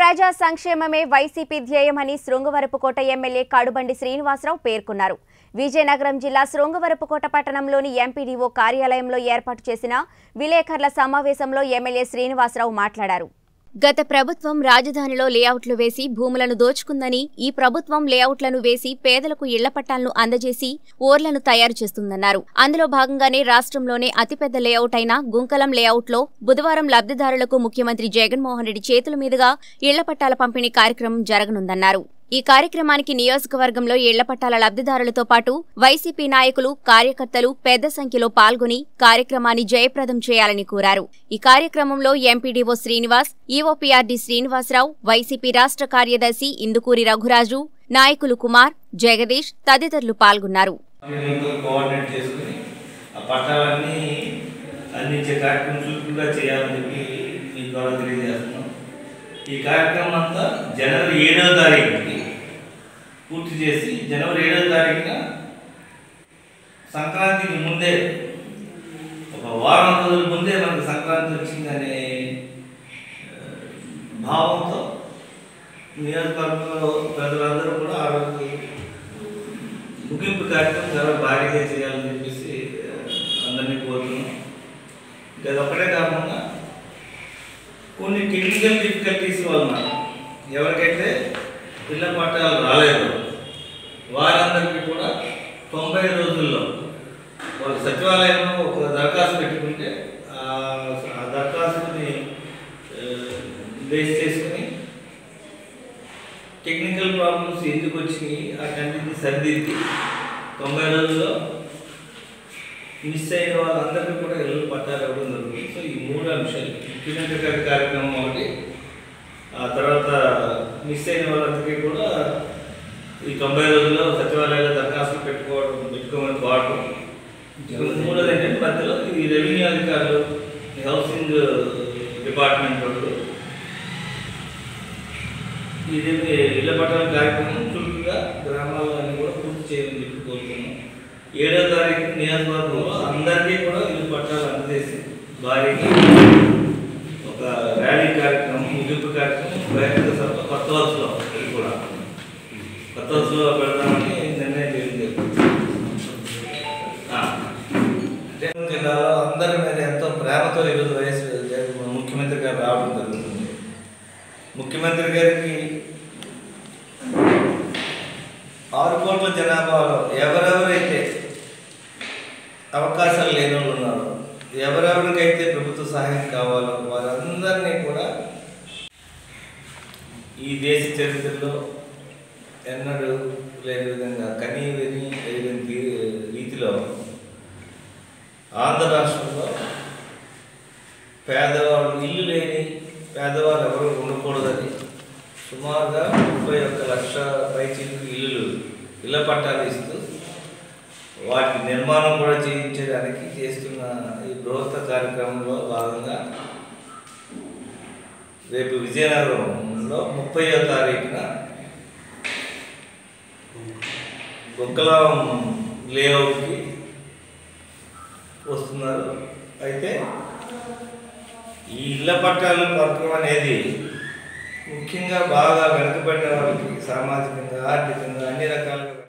ప్రజా సంక్షేమమే వైసీపీ ధ్యేయమని శృంగవరపుకోట ఎమ్మెల్యే కడుబండి శ్రీనివాసరావు పేర్కొన్నారు విజయనగరం జిల్లా శృంగవరపుకోట పట్టణంలోని ఎంపీడీఓ కార్యాలయంలో ఏర్పాటు చేసిన విలేకరుల సమావేశంలో ఎమ్మెల్యే శ్రీనివాసరావు మాట్లాడారు గత ప్రభుత్వం రాజధానిలో లేఅవుట్లు వేసి భూములను దోచుకుందని ఈ ప్రభుత్వం లేఅవుట్లను వేసి పేదలకు ఇళ్ల పట్టాలను అందజేసి ఓర్లను తయారు చేస్తుందన్నారు అందులో భాగంగానే రాష్ట్రంలోనే అతిపెద్ద లేఅవుట్ అయిన గుంకలం లేఅవుట్లో బుధవారం లబ్ధిదారులకు ముఖ్యమంత్రి జగన్మోహన్ రెడ్డి చేతుల మీదుగా ఇళ్ల పట్టాల పంపిణీ కార్యక్రమం జరగనుందన్నారు ఈ కార్యక్రమానికి నియోజకవర్గంలో ఇళ్ల పట్టాల లబ్ధిదారులతో పాటు వైసీపీ నాయకులు కార్యకర్తలు పెద్ద సంఖ్యలో పాల్గొని కార్యక్రమాన్ని జయప్రదం చేయాలని కోరారు ఈ కార్యక్రమంలో MPDO Srinivas EOPRD Srinivasarao YCP రాష్ట్ర కార్యదర్శి ఇందుకూరి రఘురాజు నాయకులు కుమార్ జగదీష్ తదితరులు పాల్గొన్నారు దీంతో కోఆర్డినేట్ చేసుకుని ఆ పట్టాలన్నీ అందించే కార్యక్రమం చురుకుగా చేయాలని చెప్పి మీ ద్వారా తెలియజేస్తున్నాం ఈ కార్యక్రమం అంతా జనవరి ఏడవ తారీఖుకి పూర్తి చేసి జనవరి ఏడవ తారీఖున సంక్రాంతికి ముందే ఒక వారం రోజుల ముందే మనకు సంక్రాంతి వచ్చిందనే ఆ, భావంతో నియోజకవర్గంలో ప్రజలందరూ కూడా ఆ రోజు ముగింపు కార్యక్రమం చాలా భారీగా చేయాలని చెప్పేసి ఆ, అందరినీ కోరుతున్నాం ఇంకా అది ఒకటే కాకుండా కొన్ని టెక్నికల్ డిఫికల్టీస్ వలన ఎవరికైతే ఇళ్ల పట్టాలు రాలేదు వారందరికీ కూడా తొంభై రోజుల్లో వాళ్ళు సచివాలయంలో ఒక దరఖాస్తు పెట్టుకుంటే ఆ ఆ దరఖాస్తుని బేస్ చేసుకుని టెక్నికల్ ప్రాబ్లమ్స్ ఎందుకు వచ్చినాయి వాటన్నిటిని సరిదిద్ది తొంభై రోజుల్లో మిస్ అయిన వాళ్ళందరికీ కూడా ఇళ్ళు పట్టాలు ఇవ్వడం జరుగుతుంది సో ఈ మూడు అంశాలు ముఖ్యమంత్రి గారి కార్యక్రమం ఒకటి ఆ తర్వాత మిస్ అయిన వాళ్ళందరికీ కూడా ఈ తొంభై రోజుల్లో సచివాలయాల్లో దరఖాస్తులు పెట్టుకోవడం పెట్టుకోమని కోరడం ఇప్పుడు మూడోది ఏంటంటే మధ్యలో ఈ రెవెన్యూ అధికారులు ఈ హౌసింగ్ డిపార్ట్మెంట్ వాళ్ళు ఇది ఇళ్ల పట్టాల కార్యక్రమం చురుకుగా గ్రామాల్లో అన్ని కూడా పూర్తి చేయాలని చెప్పి కోరుతున్నాం ఏడో తారీఖు నియోజకవర్గంలో అందరికీ కూడా ఇల్లు పట్టాలు అందజేసి భారీగా ఒక ర్యాలీ కార్యక్రమం ముగింపు కార్యక్రమం బహిరంగ సభ కొత్త వలసలో ఇది కూడా కొత్త వలసలో పెడదామని నిర్ణయం చేసింది ఆ. అంటే జిల్లాలో అందరి మీద ఎంతో ప్రేమతో ఈరోజు వైఎస్ జగన్ ముఖ్యమంత్రి గారు రావడం జరుగుతుంది ముఖ్యమంత్రి గారికి ఆరు కోట్ల జనాభాలో ఎవరెవరైతే అవకాశాలు లేని వాళ్ళు ఉన్నారో ఎవరెవరికైతే ప్రభుత్వ సహాయం కావాలో వారందరినీ కూడా ఈ దేశ చరిత్రలో ఎన్నడూ లేని విధంగా కనీ విని ఎరిగిన తీ- రీతిలో ఆంధ్ర రాష్ట్రంలో పేదవాళ్ళు ఇల్లు లేని పేదవాళ్ళు ఎవరు ఉండకూడదని సుమారుగా ముప్పై ఒక్క లక్ష పైచీలకు ఇల్లులు ఇళ్ల పట్టాలు ఇస్తూ వాటి నిర్మాణం కూడా చేయించడానికి చేస్తున్న ఈ బృహత్త కార్యక్రమంలో భాగంగా రేపు విజయనగరంలో ముప్పయో తారీఖున బొక్కలం లేఅవుట్కి వస్తున్నారు అయితే ఈ ఇళ్ల పట్టాలు పథకం అనేది ముఖ్యంగా బాగా వెనుకబడిన వాళ్ళకి సామాజికంగా ఆర్థికంగా అన్ని రకాలుగా